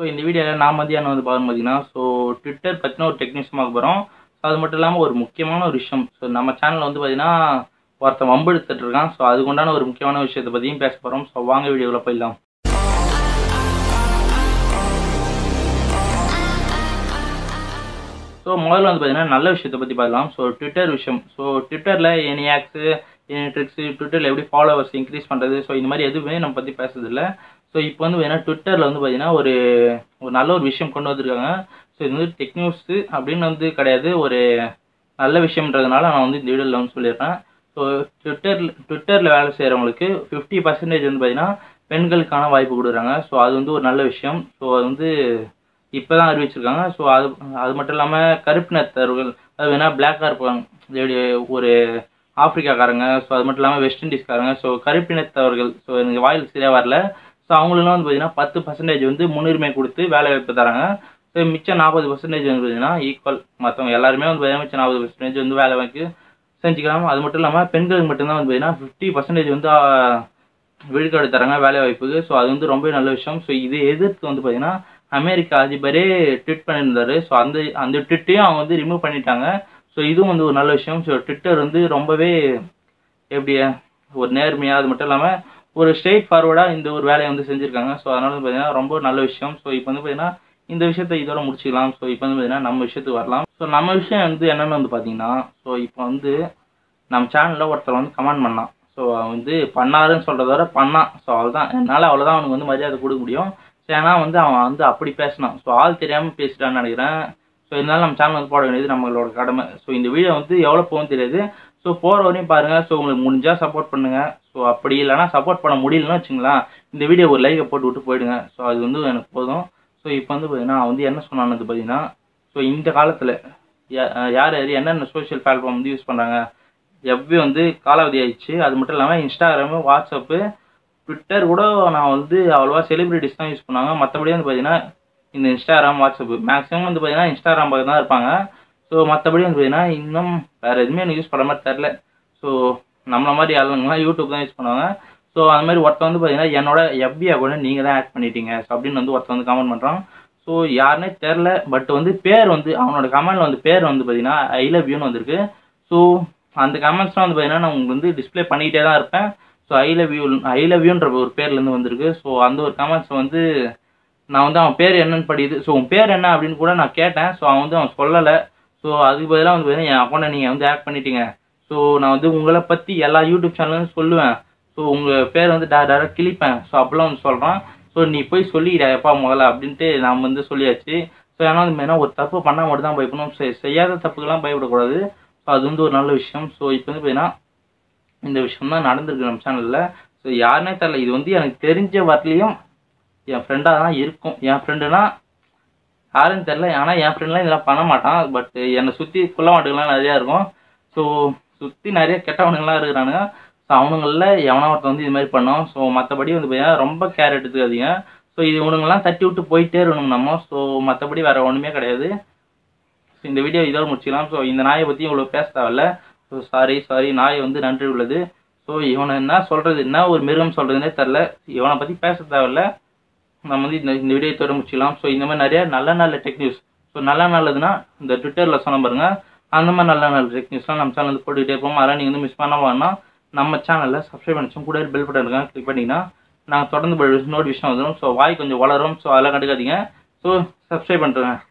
so இந்த வீடியோவில் நான் மதியானம் வந்து பார்க்கணும் பார்த்தீங்கன்னா ஸோ ட்விட்டர் பற்றின ஒரு டெக்னிக்ஸ் பார்க்க போகிறோம் ஸோ அது மட்டும் இல்லாமல் ஒரு முக்கியமான ஒரு விஷயம் ஸோ நம்ம சேனலில் வந்து பார்த்தீங்கன்னா ஒருத்தன் வம்பு எடுத்துட்டு இருக்கான் ஸோ அதுக்கு உண்டான ஒரு முக்கியமான விஷயத்தை பற்றியும் பேச போகிறோம் ஸோ வாங்க வீடியோவில் போயிடலாம் ஸோ முதல்ல வந்து பார்த்தீங்கன்னா நல்ல விஷயத்தை பற்றி பார்க்கலாம் ஸோ ட்விட்டர் விஷயம் ஸோ ட்விட்டரில் எனி ஆக்ஸு எனி ட்ரிக்ஸு ட்விட்டரில் எப்படி ஃபாலோவர்ஸ் இன்க்ரீஸ் பண்ணுறது ஸோ இந்த மாதிரி எதுவுமே நம்ம பற்றி பேசுறதில்ல ஸோ இப்போ வந்து பார்த்தீங்கன்னா ட்விட்டரில் வந்து பார்த்தீங்கன்னா ஒரு ஒரு நல்ல ஒரு விஷயம் கொண்டு வந்திருக்காங்க ஸோ இது வந்து டெக் நியூஸு அப்படின்னு வந்து கிடையாது ஒரு நல்ல விஷயம்ன்றதுனால நான் வந்து இந்த வீடியோவில் வந்து சொல்லிடுறேன் ஸோ ட்விட்டரில் ட்விட்டரில் வேலை செய்கிறவங்களுக்கு ஃபிஃப்டி பர்சன்டேஜ் வந்து பார்த்தீங்கன்னா பெண்களுக்கான வாய்ப்பு கொடுக்குறாங்க ஸோ அது வந்து ஒரு நல்ல விஷயம் ஸோ அது வந்து இப்போ தான் அறிவிச்சிருக்காங்க ஸோ அது அது மட்டும் இல்லாமல் கருப்பினத்தவர்கள் அது வேணால் பிளாக்காக இருப்பாங்க எப்படி ஒரு ஆப்பிரிக்காக்காரங்க ஸோ அது மட்டும் இல்லாமல் வெஸ்ட் இண்டீஸ்காரங்க ஸோ கருப்பினத்தவர்கள் ஸோ எனக்கு வாயில் சரியாக வரல ஸோ அவங்களுக்குலாம் வந்து பார்த்தீங்கன்னா பத்து பர்சன்டேஜ் வந்து முன்னுரிமை கொடுத்து வேலை வாய்ப்பு தராங்க ஸோ மிச்சம் நாற்பது பர்சன்டேஜ் வந்து பார்த்தீங்கன்னா ஈக்குவல் மற்றவங்க எல்லாருமே வந்து பார்த்தீங்கன்னா மிச்சம் நாற்பது பர்சன்டேஜ் வந்து வேலை வாய்ப்பு செஞ்சுக்கலாம் அது மட்டும் இல்லாமல் பெண்களுக்கு மட்டும்தான் வந்து பார்த்தீங்கன்னா ஃபிஃப்டி பர்சன்டேஜ் வந்து விழுக்காடு தராங்க வேலை வாய்ப்புக்கு ஸோ அது வந்து ரொம்ப நல்ல விஷயம் ஸோ இது எதிர்த்து வந்து பார்த்தீங்கன்னா அமெரிக்கா அதிபரே ட்விட் பண்ணியிருந்தாரு ஸோ அந்த அந்த ட்விட்டையும் அவங்க வந்து ரிமூவ் பண்ணிட்டாங்க ஸோ இதுவும் வந்து ஒரு நல்ல விஷயம் ஸோ ட்விட்டர் வந்து ரொம்பவே எப்படி ஒரு நேர்மையாக அது மட்டும் இல்லாமல் ஒரு ஸ்ட்ரெயிட் ஃபார்வர்டாக இந்த ஒரு வேலையை வந்து செஞ்சுருக்காங்க ஸோ அதனால வந்து பார்த்தீங்கன்னா ரொம்ப நல்ல விஷயம் ஸோ இப்போ வந்து பார்த்தீங்கன்னா இந்த விஷயத்தை இதோட முடிச்சுக்கலாம் ஸோ இப்போ வந்து பார்த்தீங்கன்னா நம்ம விஷயத்துக்கு வரலாம் ஸோ நம்ம விஷயம் வந்து என்னென்னு வந்து பார்த்தீங்கன்னா ஸோ இப்போ வந்து நம்ம சேனலில் ஒருத்தர் வந்து கமெண்ட் பண்ணான் ஸோ அவன் வந்து பண்ணாருன்னு சொல்கிறத விட பண்ணான் ஸோ அவ்வளோதான் என்னால் அவ்வளோதான் அவனுக்கு வந்து மரியாதை கொடுக்க முடியும் ஸோ ஏன்னா வந்து அவன் வந்து அப்படி பேசினான் ஸோ ஆள் தெரியாமல் பேசிட்டான்னு நினைக்கிறேன் ஸோ இருந்தாலும் நம்ம சேனல் வந்து போட வேண்டியது நம்மளோட கடமை ஸோ இந்த வீடியோ வந்து எவ்வளோ போகும் தெரியாது ஸோ போகிற வரையும் பாருங்கள் ஸோ உங்களுக்கு முடிஞ்சால் சப்போர்ட் பண்ணுங்கள் ஸோ அப்படி இல்லைனா சப்போர்ட் பண்ண முடியலன்னு வச்சுங்களேன் இந்த வீடியோ ஒரு லைக்கை போட்டு விட்டு போயிடுங்க ஸோ அது வந்து எனக்கு போதும் ஸோ இப்போ வந்து பார்த்தீங்கன்னா அவன் வந்து என்ன சொன்னான்னு பார்த்தீங்கன்னா ஸோ இந்த காலத்தில் யார் யார் என்னென்ன சோஷியல் பிளாட்ஃபார்ம் வந்து யூஸ் பண்ணுறாங்க எவ்வி வந்து காலாவதி ஆயிடுச்சு அது மட்டும் இல்லாமல் இன்ஸ்டாகிராமு வாட்ஸ்அப்பு ட்விட்டர் கூட நான் வந்து அவ்வளோவா செலிபிரிட்டிஸ் தான் யூஸ் பண்ணாங்க மற்றபடி வந்து பார்த்தீங்கன்னா இந்த இன்ஸ்டாகிராம் வாட்ஸ்அப்பு மேக்ஸிமம் வந்து பார்த்தீங்கன்னா இன்ஸ்டாகிராம் பக்கம் தான் இருப்பாங்க ஸோ மற்றபடி வந்து பார்த்தீங்கன்னா இன்னும் வேறு எதுவுமே எனக்கு யூஸ் பண்ண மாதிரி தெரில ஸோ நம்மள மாதிரி ஆளுங்கலாம் யூடியூப் தான் யூஸ் பண்ணுவாங்க ஸோ அந்த மாதிரி ஒருத்தன் வந்து பார்த்தீங்கன்னா என்னோட எஃபி அக்கௌண்ட் நீங்கள் தான் ஆட் பண்ணிட்டீங்க ஸோ அப்படின்னு வந்து ஒருத்தன் வந்து கமெண்ட் பண்ணுறான் ஸோ யாருன்னே தெரில பட் வந்து பேர் வந்து அவனோட கமெண்டில் வந்து பேர் வந்து பார்த்தீங்கன்னா ஐ லவ் யூன்னு வந்திருக்கு ஸோ அந்த கமெண்ட்ஸ்லாம் வந்து பார்த்தீங்கன்னா நான் உங்களுக்கு வந்து டிஸ்பிளே பண்ணிக்கிட்டே தான் இருப்பேன் so I love you I love யூன்ற ஒரு பேர்லேருந்து வந்திருக்கு ஸோ அந்த ஒரு கமெண்ட்ஸ் வந்து நான் வந்து அவன் பேர் என்னன்னு படியுது ஸோ உன் பேர் என்ன அப்படின்னு கூட நான் கேட்டேன் ஸோ அவன் வந்து அவன் சொல்லலை ஸோ அதுக்கு பதிலாக வந்து பார்த்தீங்கன்னா என் அக்கௌண்ட்டை நீங்கள் வந்து ஆட் பண்ணிட்டீங்க ஸோ நான் வந்து உங்களை பற்றி எல்லா யூடியூப் சேனலும் சொல்லுவேன் ஸோ உங்கள் பேர் வந்து டே டேரக்ட் கிளிப்பேன் ஸோ அப்படிலாம் வந்து சொல்கிறான் ஸோ நீ போய் சொல்லிடா எப்பா முதல்ல அப்படின்ட்டு நான் வந்து சொல்லியாச்சு ஸோ ஏன்னா வந்து மெயினாக ஒரு தப்பு பண்ணால் மட்டும் தான் பயப்படணும் செய்யாத தப்புக்கெல்லாம் பயப்படக்கூடாது ஸோ அது வந்து ஒரு நல்ல விஷயம் ஸோ இப்போ வந்து பார்த்தீங்கன்னா இந்த விஷயம் தான் நடந்திருக்கு நம்ம சேனலில் ஸோ யாருனே தெரில இது வந்து எனக்கு தெரிஞ்ச வரலையும் என் ஃப்ரெண்டாக தான் இருக்கும் என் ஃப்ரெண்டுனா யாருன்னு தெரில ஆனால் என் ஃப்ரெண்ட்லாம் இதெல்லாம் பண்ண மாட்டான் பட் என்னை சுற்றி குள்ள மாட்டுகள்லாம் நிறையா இருக்கும் ஸோ சுற்றி நிறைய கெட்டவனுங்களாம் இருக்கிறானுங்க ஸோ அவனுங்களில் எவனா ஒருத்தன் வந்து இது மாதிரி பண்ணோம் ஸோ மற்றபடி வந்து பார்த்தீங்கன்னா ரொம்ப கேர் எடுத்துக்காதீங்க ஸோ இது இவனுங்கெல்லாம் தட்டி விட்டு போயிட்டே இருக்கணும் நம்ம ஸோ மற்றபடி வேறு ஒன்றுமே கிடையாது ஸோ இந்த வீடியோ இதோட முடிச்சிக்கலாம் ஸோ இந்த நாயை பற்றி இவ்வளோ பேச தேவையில்ல ஸோ சாரி சாரி நாய் வந்து நன்றி உள்ளது ஸோ இவனை என்ன சொல்கிறது என்ன ஒரு மிருகம் சொல்கிறதுனே தெரில இவனை பற்றி பேச தேவையில்ல நம்ம வந்து இந்த இந்த வீடியோ இதோட முடிச்சிக்கலாம் ஸோ இந்த மாதிரி நிறைய நல்ல நல்ல டெக் நியூஸ் ஸோ நல்ல நல்லதுன்னா இந்த ட்விட்டரில் சொன்ன பாருங்க அந்த மாதிரி நல்ல நல்ல டெக் நியூஸ்லாம் நம்ம சேனல் வந்து போட்டுக்கிட்டே இருப்போம் அதெல்லாம் நீங்கள் வந்து மிஸ் பண்ண வேணாம் நம்ம சேனலில் சப்ஸ்கிரைப் பண்ணிச்சோம் கூட பெல் பட்டன் இருக்காங்க கிளிக் பண்ணிங்கன்னா நாங்கள் தொடர்ந்து நோட்டிஃபிகேஷன் வந்துடும் ஸோ வாய் கொஞ்சம் வளரும் ஸோ அதெல்லாம் கண்டுக்காதீங்க ஸோ சப்ஸ்கிரைப் பண்ணுறேங்க